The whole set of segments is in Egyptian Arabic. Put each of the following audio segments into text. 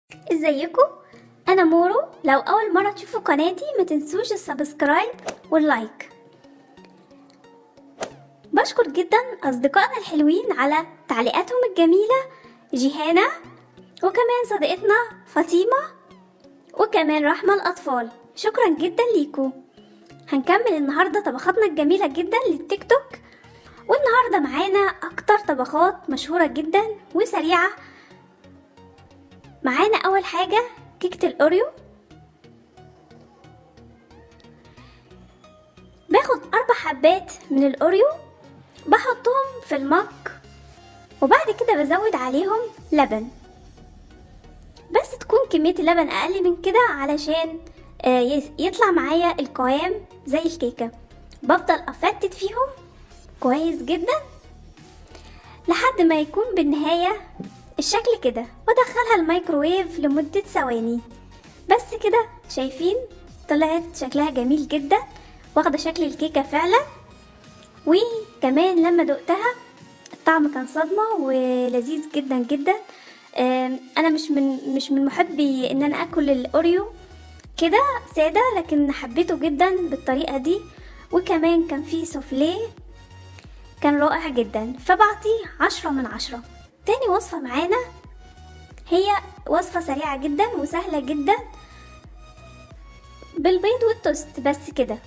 ازيكم انا مورو لو اول مره تشوفوا قناتي ما تنسوش السبسكرايب واللايك بشكر جدا اصدقائنا الحلوين على تعليقاتهم الجميله جيهانا وكمان صديقتنا فاطمه وكمان رحمه الاطفال شكرا جدا ليكم هنكمل النهارده طبخاتنا الجميله جدا للتيك توك والنهارده معانا اكتر طبخات مشهوره جدا وسريعه معانا اول حاجه كيكه الاوريو باخد اربع حبات من الاوريو بحطهم في المج وبعد كده بزود عليهم لبن بس تكون كمية اللبن اقل من كده علشان يطلع معايا القوام زي الكيكة بفضل افتت فيهم كويس جدا لحد ما يكون بالنهاية الشكل كده وادخلها الميكروويف لمدة ثواني بس كده شايفين طلعت شكلها جميل جدا واخدة شكل الكيكة فعلا وكمان لما دقتها الطعم كان صدمة ولذيذ جدا جدا انا مش من مش من محبي ان انا اكل الاوريو كده سادة لكن حبيته جدا بالطريقة دي وكمان كان فيه سوفليه كان رائع جدا فبعطيه عشرة من عشرة تاني وصفة معانا هي وصفة سريعة جدا وسهلة جدا بالبيض والتوست بس كده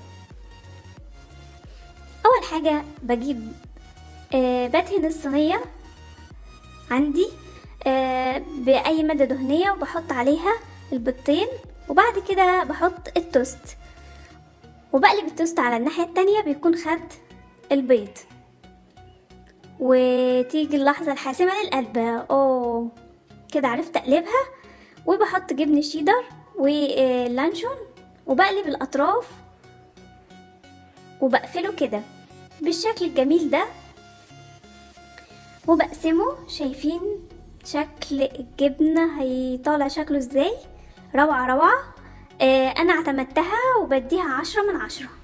اول حاجة بجيب آه بدهن الصينية عندي آه بأي مادة دهنية وبحط عليها البيضتين وبعد كده بحط التوست وبقلب التوست على الناحية التانية بيكون خد البيض وتيجي اللحظة الحاسمة للقلب اوه كده عرفت اقلبها وبحط جبن شيدر ولانشون وبقلب الاطراف وبقفله كده بالشكل الجميل ده وبقسمه شايفين شكل الجبنة هيطالع شكله ازاي روعة روعة آه انا اعتمدتها وبديها عشرة من عشرة